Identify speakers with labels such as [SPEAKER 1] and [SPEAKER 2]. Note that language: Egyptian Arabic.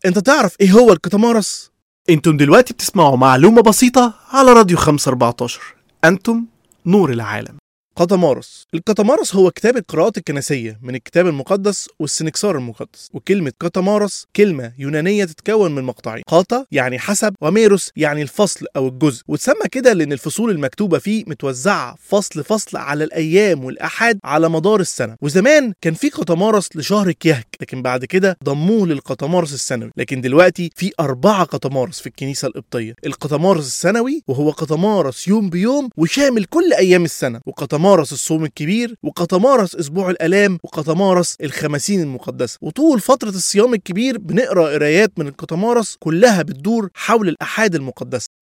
[SPEAKER 1] انت تعرف ايه هو الكتامارس؟ انتم دلوقتي بتسمعوا معلومة بسيطة على راديو 514 انتم نور العالم قطمارس القطمارس هو كتاب القراءات الكنسية من الكتاب المقدس والسنكسار المقدس وكلمة قطمارس كلمة يونانية تتكون من مقطعين قاطا يعني حسب وميروس يعني الفصل أو الجزء وتسمى كده لأن الفصول المكتوبة فيه متوزعة فصل فصل على الأيام والأحاد على مدار السنة وزمان كان في قطمارس لشهر كيهك لكن بعد كده ضموه للقطمارس السنوي لكن دلوقتي في أربعة قطمارس في الكنيسة القبطية القطمارس السنوي وهو قطمارس يوم بيوم وشامل كل أيام السنة وقطمارس الصوم الكبير وقطمارس أسبوع الآلام وقطمارس الخمسين المقدسة وطول فترة الصيام الكبير بنقرأ قرايات من القطمارس كلها بتدور حول الأحاد المقدسة